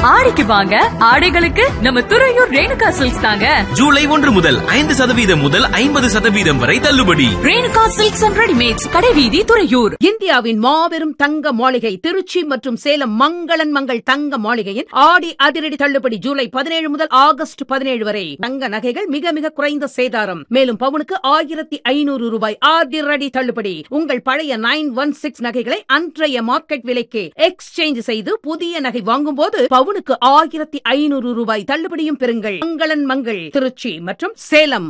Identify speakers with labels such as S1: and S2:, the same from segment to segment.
S1: ஆடிக்கு வாங்க ஆடைகளுக்கு நம்ம துறையூர் ரேணுகா சில்க்ஸ் தாங்க
S2: ஜூலை ஒன்று முதல் ஐந்து சதவீதம் முதல் ஐம்பது சதவீதம் வரை தள்ளுபடி
S1: ரேணுகா சில்க்ஸ் அண்ட் ரெடிமேட்ஸ் கடைவீதி துறையூர்
S3: இந்தியாவின் மாபெரும் தங்க மாளிகை திருச்சி மற்றும் சேலம் மங்களன் மங்கள் தங்க மாளிகையின் ஆடி அதிரடி தள்ளுபடி ஜூலை பதினேழு முதல் ஆகஸ்ட் பதினேழு வரை தங்க நகைகள் மிக மிக குறைந்த சேதாரம் மேலும் பவுனுக்கு ஆயிரத்தி ஐநூறு ரூபாய் அதிரடி தள்ளுபடி உங்கள் பழைய நைன் ஒன் சிக்ஸ் நகைகளை அன்றைய மார்க்கெட் விலைக்கு எக்ஸ்சேஞ்ச் செய்து புதிய நகை வாங்கும்போது பவுனுக்கு ஆயிரத்தி ஐநூறு ரூபாய் தள்ளுபடியும் பெறுங்கள் மங்களன் மங்கள் திருச்சி மற்றும் சேலம்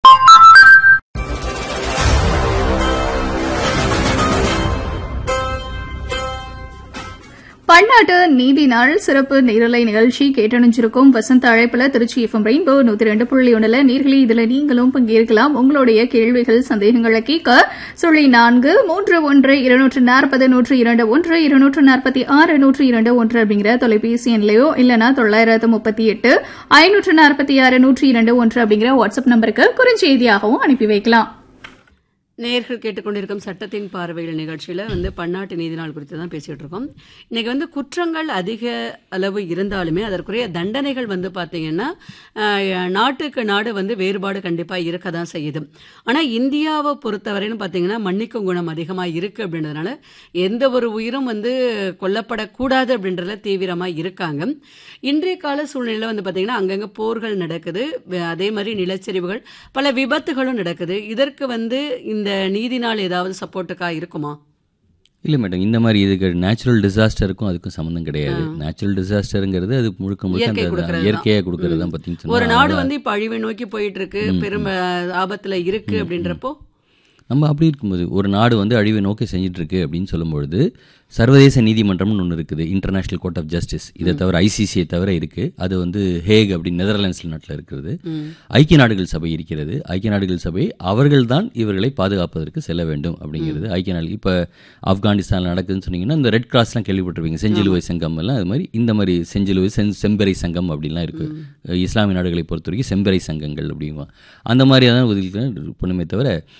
S4: பன்னாட்டு நீதி நாள் சிறப்பு நேரலை நிகழ்ச்சி கேட்டணிஞ்சிருக்கும் வசந்த அழைப்புல திருச்சி எஃப்எம் ரெயின்போ நூத்தி ரெண்டு புள்ளி ஒண்ணுல நேர்களே இதுல நீங்களும் பங்கேற்கலாம் உங்களுடைய கேள்விகள் சந்தேகங்களை கேட்க சுழி நான்கு மூன்று ஒன்று இருநூற்று நாற்பது நூற்று இரண்டு ஒன்று இருநூற்று நாற்பத்தி ஆறு நூற்று இரண்டு ஒன்று அப்படிங்கிற தொலைபேசி எண்லையோ இல்லனா தொள்ளாயிரத்து முப்பத்தி எட்டு ஐநூற்று நாற்பத்தி ஆறு நூற்று இரண்டு ஒன்று அப்படிங்கிற வாட்ஸ்அப் நம்பருக்கு குறுஞ்செய்தியாகவும் அனுப்பி வைக்கலாம்
S5: நேர்கள் கேட்டுக்கொண்டிருக்கும் சட்டத்தின் பார்வையில் நிகழ்ச்சியில் வந்து பன்னாட்டு நீதி நாள் குறித்து தான் பேசிகிட்டு இருக்கோம் இன்னைக்கு வந்து குற்றங்கள் அதிக அளவு இருந்தாலுமே அதற்குரிய தண்டனைகள் வந்து பார்த்தீங்கன்னா ஆஹ், நாட்டுக்கு நாடு வந்து வேறுபாடு கண்டிப்பாக இருக்க தான் செய்யுது ஆனால் இந்தியாவை பொறுத்தவரைன்னு பார்த்தீங்கன்னா மன்னிக்கும் குணம் அதிகமாக இருக்குது அப்படின்றதுனால எந்த ஒரு உயிரும் வந்து கொல்லப்படக்கூடாது அப்படின்றதுல தீவிரமாக இருக்காங்க இன்றைய கால சூழ்நிலையில் வந்து பார்த்தீங்கன்னா அங்கங்கே போர்கள் நடக்குது வ- அதே மாதிரி நிலச்சரிவுகள் பல விபத்துகளும் நடக்குது இதற்கு வந்து இந்த நீதி நாள் ஏதாவது சப்போர்ட்டுக்கா இருக்குமா
S6: இல்லை மேடம் இந்த மாதிரி இதுக்கு நேச்சுரல் டிசாஸ்டருக்கும் அதுக்கும் சம்மந்தம் கிடையாது நேச்சுரல் டிசாஸ்டருங்கிறது அது முழுக்க முழுக்க
S5: இயற்கை
S6: அந்த
S5: கொடுக்கறது தான்.
S6: இயற்கையாக கொடுக்கறது தான் பார்த்தீங்கன்னு
S5: ஒரு
S6: சொன்னா
S5: நாடு
S6: அதான்.
S5: வந்து இப்ப அழிவை நோக்கி போயிட்டு இருக்கு பெரும் அஹ், ஆபத்துல இருக்கு அப்படின்றப்போ
S6: நம்ம அப்படி இருக்கும்போது ஒரு நாடு வந்து அழிவை நோக்கி செஞ்சுட்டு இருக்கு அப்படின்னு சொல்லும்பொழுது சர்வதேச நீதிமன்றம்னு ஒன்று இருக்குது இன்டர்நேஷனல் கோர்ட் ஆஃப் ஜஸ்டிஸ் இதை தவிர ஐசிசியை தவிர இருக்கு அது வந்து ஹேக் அப்படின்னு நெதர்லாண்ட்ஸ் நாட்டில் இருக்கிறது ஐக்கிய நாடுகள் சபை இருக்கிறது ஐக்கிய நாடுகள் சபை அவர்கள்தான் இவர்களை பாதுகாப்பதற்கு செல்ல வேண்டும் அப்படிங்கிறது ஐக்கிய நாடுகள் இப்போ ஆப்கானிஸ்தானில் நடக்குதுன்னு சொன்னீங்கன்னா இந்த ரெட் கிராஸ்லாம் கேள்விப்பட்டிருப்பீங்க செஞ்சிலுவை சங்கம் எல்லாம் அது மாதிரி இந்த மாதிரி செஞ்சிலுவை செஞ் செம்பெரை சங்கம் அப்படின்லாம் இருக்கு இஸ்லாமிய நாடுகளை பொறுத்த வரைக்கும் செம்பெரை சங்கங்கள் அப்படிங்குவா அந்த மாதிரி தான் ஒதுக்கி பண்ணுமே தவிர